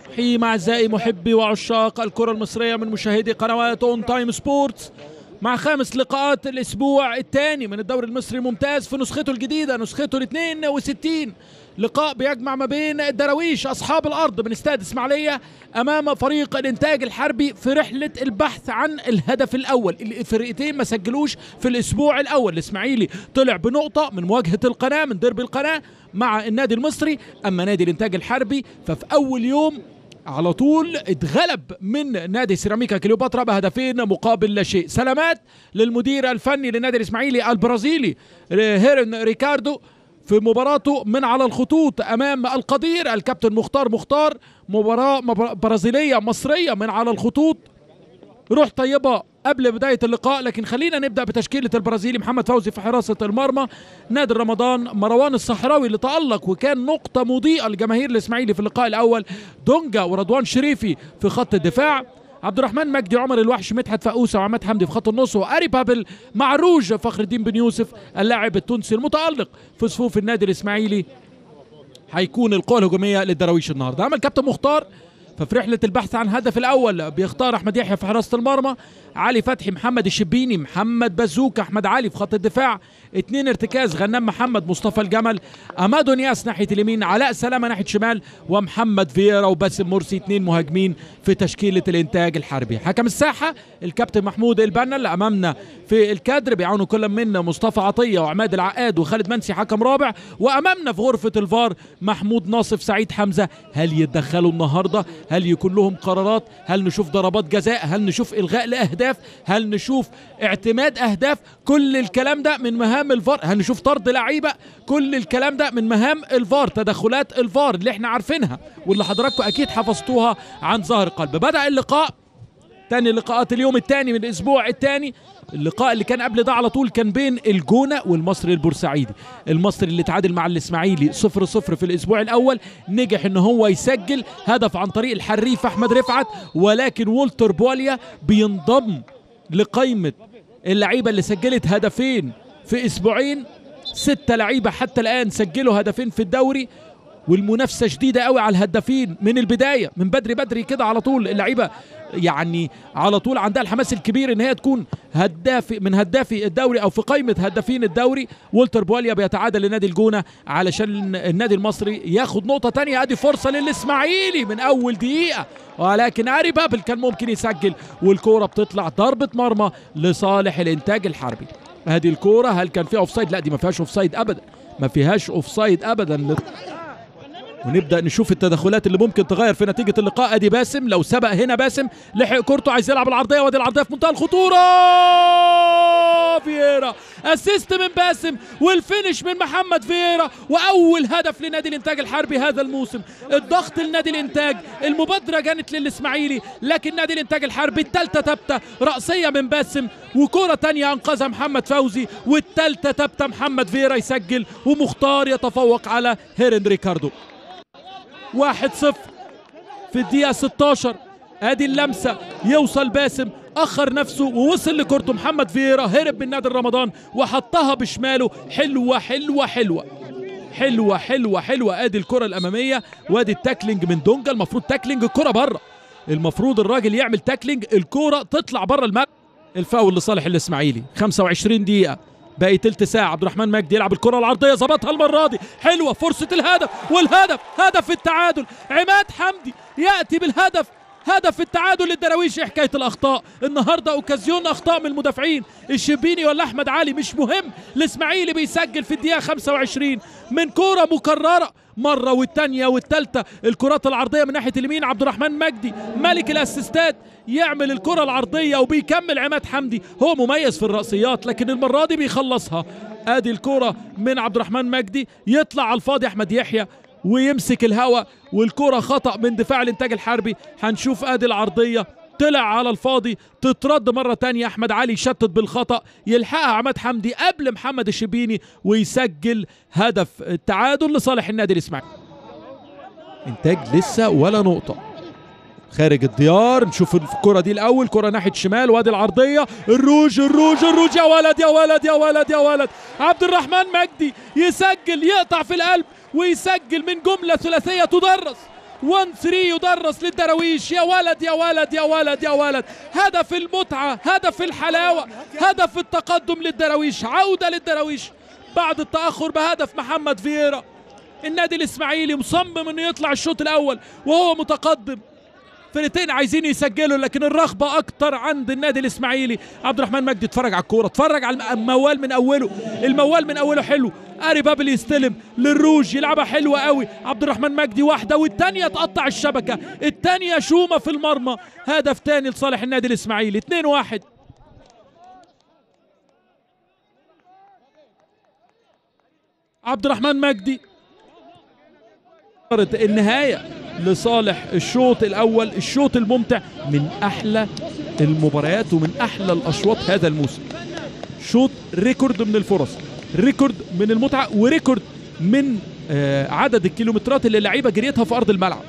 حيم أعزائي محبي وعشاق الكرة المصرية من مشاهدي قنوات اون تايم سبورتس مع خامس لقاءات الأسبوع الثاني من الدوري المصري الممتاز في نسخته الجديدة نسخته ال 62 لقاء بيجمع ما بين الدراويش أصحاب الأرض من استاد إسماعيلية أمام فريق الإنتاج الحربي في رحلة البحث عن الهدف الأول الفرقتين ما سجلوش في الأسبوع الأول الإسماعيلي طلع بنقطة من مواجهة القناة من درب القناة مع النادي المصري أما نادي الإنتاج الحربي ففي أول يوم على طول اتغلب من نادي سيراميكا كليوباترا بهدفين مقابل لا شيء سلامات للمدير الفني للنادي الاسماعيلي البرازيلي هيرن ريكاردو في مباراته من على الخطوط امام القدير الكابتن مختار مختار مباراه برازيليه مصريه من على الخطوط روح طيبه قبل بدايه اللقاء لكن خلينا نبدا بتشكيله البرازيلي محمد فوزي في حراسه المرمى نادر رمضان مروان الصحراوي اللي تالق وكان نقطه مضيئه لجماهير الاسماعيلي في اللقاء الاول دونجا ورضوان شريفي في خط الدفاع عبد الرحمن مجدي عمر الوحش مدحت فقوسه وعماد حمدي في خط النص واري بابل مع روج فخر الدين بن يوسف اللاعب التونسي المتالق في صفوف النادي الاسماعيلي هيكون القوه الهجوميه للدراويش النهارده اما الكابتن مختار ففي رحلة البحث عن هدف الأول بيختار أحمد يحيى في حراسة المرمى علي فتحي محمد الشبيني محمد بازوك أحمد علي في خط الدفاع اثنين ارتكاز غنام محمد مصطفى الجمل أمادو نياس ناحية اليمين علاء سلامة ناحية شمال ومحمد فييرا وباسم مرسي اثنين مهاجمين في تشكيلة الإنتاج الحربي حكم الساحة الكابتن محمود البنا اللي أمامنا في الكادر بيعاونوا كل منا مصطفى عطية وعماد العقاد وخالد منسي حكم رابع وأمامنا في غرفة الفار محمود ناصف سعيد حمزة هل يتدخلوا النهاردة هل يكون لهم قرارات هل نشوف ضربات جزاء هل نشوف إلغاء لأهداف هل نشوف اعتماد أهداف كل الكلام ده من مهام الفار هل نشوف طرد لعيبة كل الكلام ده من مهام الفار تدخلات الفار اللي احنا عارفينها واللي حضراتكم أكيد حفظتوها عن ظهر قلب بدأ اللقاء تاني لقاءات اليوم الثاني من الاسبوع الثاني اللقاء اللي كان قبل ده على طول كان بين الجونه والمصري البورسعيدي المصري اللي تعادل مع الاسماعيلي صفر صفر في الاسبوع الاول نجح ان هو يسجل هدف عن طريق الحريف احمد رفعت ولكن وولتر بواليا بينضم لقائمه اللعيبه اللي سجلت هدفين في اسبوعين ستة لعيبة حتى الآن سجلوا هدفين في الدوري والمنافسه شديده قوي على الهدافين من البدايه من بدري بدري كده على طول اللعيبه يعني على طول عندها الحماس الكبير ان هي تكون هداف من هدافي الدوري او في قائمه هدافين الدوري والتر بواليا بيتعادل لنادي الجونه علشان النادي المصري ياخد نقطه تانية ادي فرصه للاسماعيلي من اول دقيقه ولكن اري بابل كان ممكن يسجل والكوره بتطلع ضربه مرمى لصالح الانتاج الحربي هذه الكوره هل كان فيها اوفسايد لا دي ما فيهاش اوفسايد ابدا ما فيهاش اوفسايد ابدا ونبدا نشوف التدخلات اللي ممكن تغير في نتيجه اللقاء ادي باسم لو سبق هنا باسم لحق كورته عايز يلعب العرضيه وادي العرضيه في منتهى الخطوره فييرا اسيست من باسم والفينش من محمد فييرا واول هدف لنادي الانتاج الحربي هذا الموسم الضغط لنادي الانتاج المبادره كانت للاسماعيلي لكن نادي الانتاج الحربي الثالثه ثابته راسيه من باسم وكره تانية انقذها محمد فوزي والثالثه ثابته محمد فييرا يسجل ومختار يتفوق على هيرن ريكاردو واحد صفر في الدقيقة 16 ادي اللمسة يوصل باسم اخر نفسه ووصل لكورته محمد فييرا هرب من نادر رمضان وحطها بشماله حلوة حلوة حلوة حلوة حلوة حلوة ادي الكرة الامامية وادي التاكلينج من دونجا المفروض تاكلينج الكرة بره المفروض الراجل يعمل تاكلينج الكرة تطلع بره الملعب الفاول لصالح الاسماعيلي 25 دقيقة باقي تلت ساعة عبد الرحمن مجدي يلعب الكرة العرضية ظبطها المرة دي حلوة فرصة الهدف والهدف هدف التعادل عماد حمدي يأتي بالهدف هدف التعادل للدراويش حكايه الاخطاء النهارده اوكازيون اخطاء من المدافعين الشبيني ولا احمد علي مش مهم الاسماعيلي بيسجل في الدقيقه 25 من كوره مكرره مره والثانيه والثالثه الكرات العرضيه من ناحيه اليمين عبد الرحمن مجدي ملك الاسيستات يعمل الكره العرضيه وبيكمل عماد حمدي هو مميز في الراسيات لكن المره دي بيخلصها ادي الكره من عبد الرحمن مجدي يطلع على الفاضي احمد يحيى ويمسك الهوا والكرة خطأ من دفاع الانتاج الحربي هنشوف ادي العرضية طلع على الفاضي تترد مرة تانية أحمد علي يشتت بالخطأ يلحقها عماد حمدي قبل محمد الشبيني ويسجل هدف التعادل لصالح النادي الإسماعيلي إنتاج لسه ولا نقطة خارج الديار نشوف الكرة دي الأول كرة ناحية شمال وادي العرضية الروج الروج الروج يا ولد يا ولد يا ولد يا ولد عبد الرحمن مجدي يسجل يقطع في القلب ويسجل من جملة ثلاثية تدرس 1 3 يدرس للدراويش يا ولد يا ولد يا ولد يا ولد هدف المتعة هدف الحلاوة هدف التقدم للدراويش عودة للدراويش بعد التأخر بهدف محمد فييرا النادي الإسماعيلي مصمم انه يطلع الشوط الأول وهو متقدم فرقتين عايزين يسجلوا لكن الرغبه اكتر عند النادي الاسماعيلي عبد الرحمن مجدي اتفرج على الكوره اتفرج على الموال من اوله الموال من اوله حلو اري بابل يستلم للروج يلعبها حلوه قوي عبد الرحمن مجدي واحده والثانيه تقطع الشبكه الثانيه شومه في المرمى هدف ثاني لصالح النادي الاسماعيلي 2 1 عبد الرحمن مجدي النهايه لصالح الشوط الاول الشوط الممتع من احلى المباريات ومن احلى الاشواط هذا الموسم شوط ريكورد من الفرص ريكورد من المتعه وريكورد من آه عدد الكيلومترات اللي اللعيبه جريتها في ارض الملعب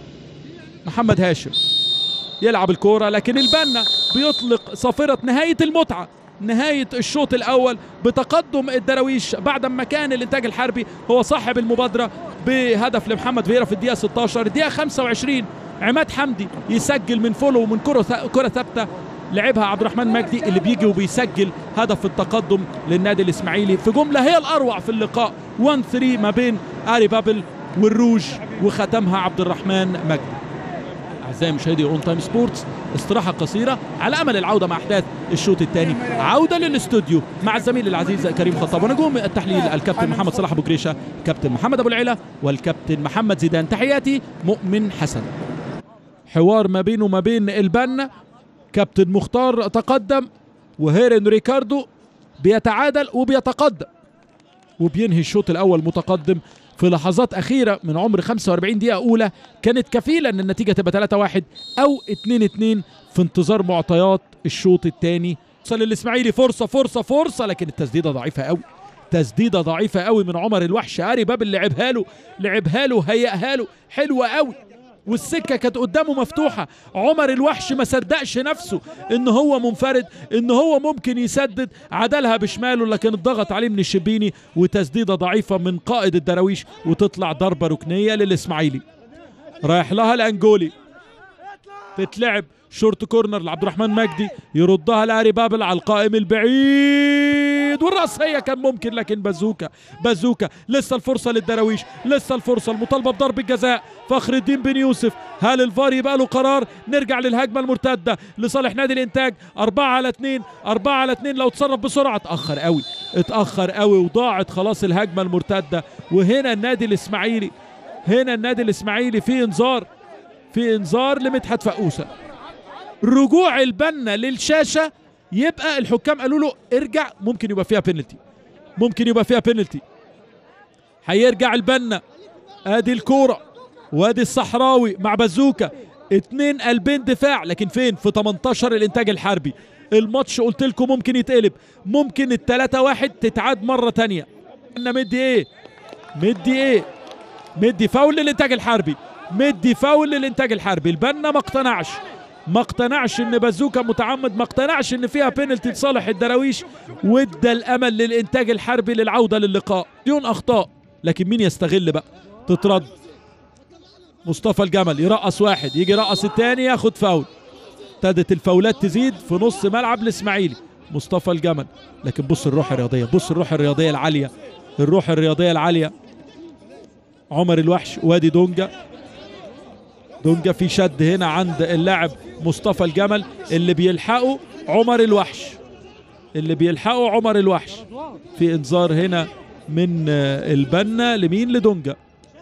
محمد هاشم يلعب الكوره لكن البنا بيطلق صافره نهايه المتعه نهاية الشوط الأول بتقدم الدراويش بعد ما كان الإنتاج الحربي هو صاحب المبادرة بهدف لمحمد فيرا في الدقيقة 16 الدقيقة 25 عماد حمدي يسجل من فولو ومن كرة كرة ثابتة لعبها عبد الرحمن مجدي اللي بيجي وبيسجل هدف التقدم للنادي الإسماعيلي في جملة هي الأروع في اللقاء 1 3 ما بين آري بابل والروج وختمها عبد الرحمن مجدي اعزائي مشاهدي اون تايم سبورتس استراحه قصيره على امل العوده مع احداث الشوط الثاني عوده للاستوديو مع الزميل العزيز كريم خطاب ونجوم التحليل الكابتن محمد صلاح ابو جريشه كابتن محمد ابو العلا والكابتن محمد زيدان تحياتي مؤمن حسن حوار ما بينه وما بين البنا كابتن مختار تقدم وهيرن ريكاردو بيتعادل وبيتقدم وبينهي الشوط الاول متقدم في لحظات أخيرة من عمر 45 دقيقة أولى كانت كفيلة أن النتيجة تبقى 3-1 أو 2-2 في انتظار معطيات الشوط الثاني وصل الإسماعيلي فرصة فرصة فرصة لكن التسديدة ضعيفة قوي تسديدة ضعيفة قوي من عمر الوحش قاري باب اللي لعبها له لعبها له هيئها له حلوة قوي والسكة كانت قدامه مفتوحة عمر الوحش ما صدقش نفسه ان هو منفرد ان هو ممكن يسدد عدلها بشماله لكن اتضغط عليه من الشبيني وتسديدة ضعيفة من قائد الدراويش وتطلع ضربة ركنية للإسماعيلي رايح لها الأنجولي تتلعب شورت كورنر لعبد الرحمن مجدي يردها لاري بابل على القائم البعيد والرأسية كان ممكن لكن بازوكا بازوكا لسه الفرصة للدراويش لسه الفرصة المطالبة بضرب الجزاء فخر الدين بن يوسف هل الفار يبقى له قرار نرجع للهجمة المرتدة لصالح نادي الإنتاج أربعة على اثنين أربعة على اثنين لو تصرف بسرعة اتأخر قوي اتأخر قوي وضاعت خلاص الهجمة المرتدة وهنا النادي الإسماعيلي هنا النادي الإسماعيلي في إنذار في إنذار لمدحت فقوسة رجوع البنا للشاشه يبقى الحكام قالوا له ارجع ممكن يبقى فيها بينالتي ممكن يبقى فيها بينالتي هيرجع البنا ادي الكوره وادي الصحراوي مع بازوكا اتنين قلبين دفاع لكن فين في 18 الانتاج الحربي الماتش قلت لكم ممكن يتقلب ممكن التلاتة واحد تتعاد مرة تانية انا مدي ايه مدي ايه مدي فاول للانتاج الحربي مدي فاول للانتاج الحربي البنا ما اقتنعش ما اقتنعش ان بازوكا متعمد ما اقتنعش ان فيها بينالتي لصالح الدراويش وادى الامل للانتاج الحربي للعوده للقاء دون اخطاء لكن مين يستغل بقى تترد مصطفى الجمل يرقص واحد يجي يرقص الثاني ياخد فاول ابتدت الفاولات تزيد في نص ملعب الاسماعيلي مصطفى الجمل لكن بص الروح الرياضيه بص الروح الرياضيه العاليه الروح الرياضيه العاليه عمر الوحش وادي دونجا دونجا في شد هنا عند اللاعب مصطفى الجمل اللي بيلحقه عمر الوحش اللي بيلحقه عمر الوحش في انذار هنا من البنا لمين لدونجا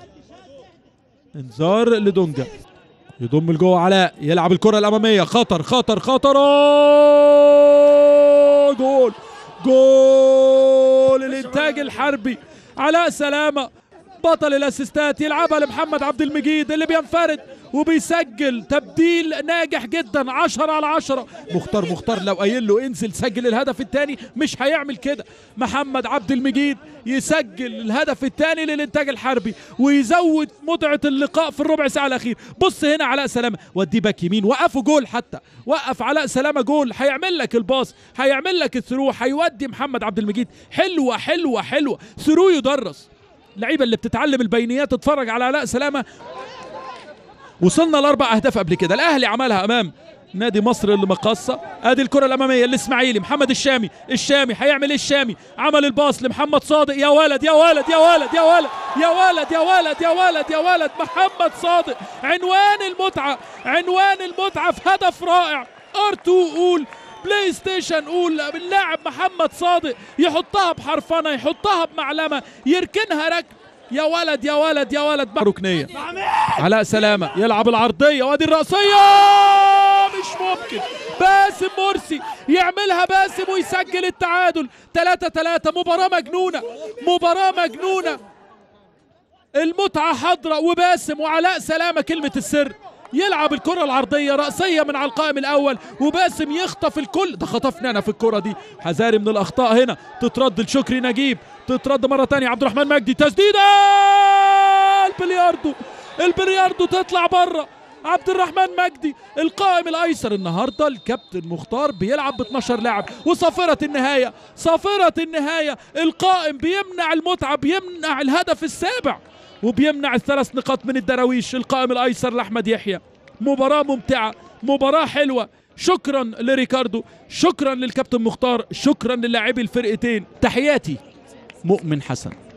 انذار لدونجا يضم لجوه علاء يلعب الكرة الأمامية خطر خطر خطر جول جول الإنتاج الحربي علاء سلامة بطل الاسيستات يلعبها لمحمد عبد المجيد اللي بينفرد وبيسجل تبديل ناجح جدا 10 على 10 مختار مختار لو قايل له انزل سجل الهدف الثاني مش هيعمل كده محمد عبد المجيد يسجل الهدف الثاني للانتاج الحربي ويزود متعه اللقاء في الربع ساعه الاخير بص هنا علاء سلامه وديه باك يمين وقفه جول حتى وقف علاء سلامه جول هيعمل لك الباص هيعمل لك الثرو هيودي محمد عبد المجيد حلوه حلوه حلوه ثرو يدرس اللعيبه اللي بتتعلم البينيات تتفرج على علاء سلامه وصلنا لاربع اهداف قبل كده الاهلي عملها امام نادي مصر المقاصة ادي الكرة الامامية الاسماعيلي محمد الشامي الشامي هيعمل ايه الشامي عمل الباص لمحمد صادق يا ولد يا ولد يا ولد يا ولد يا ولد يا ولد يا ولد يا ولد محمد صادق عنوان المتعة عنوان المتعة في هدف رائع ار2 قول بلاي ستيشن قول اللاعب محمد صادق يحطها بحرفنة يحطها بمعلمة يركنها ركن يا ولد يا ولد يا ولد ركنية علاء سلامة يلعب العرضية وادي الرأسية مش ممكن باسم مرسي يعملها باسم ويسجل التعادل 3 3 مباراة مجنونة مباراة مجنونة المتعة حاضرة وباسم وعلاء سلامة كلمة السر يلعب الكرة العرضية رأسية من على القائم الأول وباسم يخطف الكل ده خطفنا أنا في الكرة دي حذاري من الأخطاء هنا تترد لشكري نجيب تترد مرة تانية عبد الرحمن مجدي تسديدة البلياردو البلياردو تطلع بره عبد الرحمن مجدي القائم الايسر النهارده الكابتن مختار بيلعب ب 12 لاعب وصافره النهايه صافره النهايه القائم بيمنع المتعه بيمنع الهدف السابع وبيمنع الثلاث نقاط من الدراويش القائم الايسر لاحمد يحيى مباراه ممتعه مباراه حلوه شكرا لريكاردو شكرا للكابتن مختار شكرا للاعبي الفرقتين تحياتي مؤمن حسن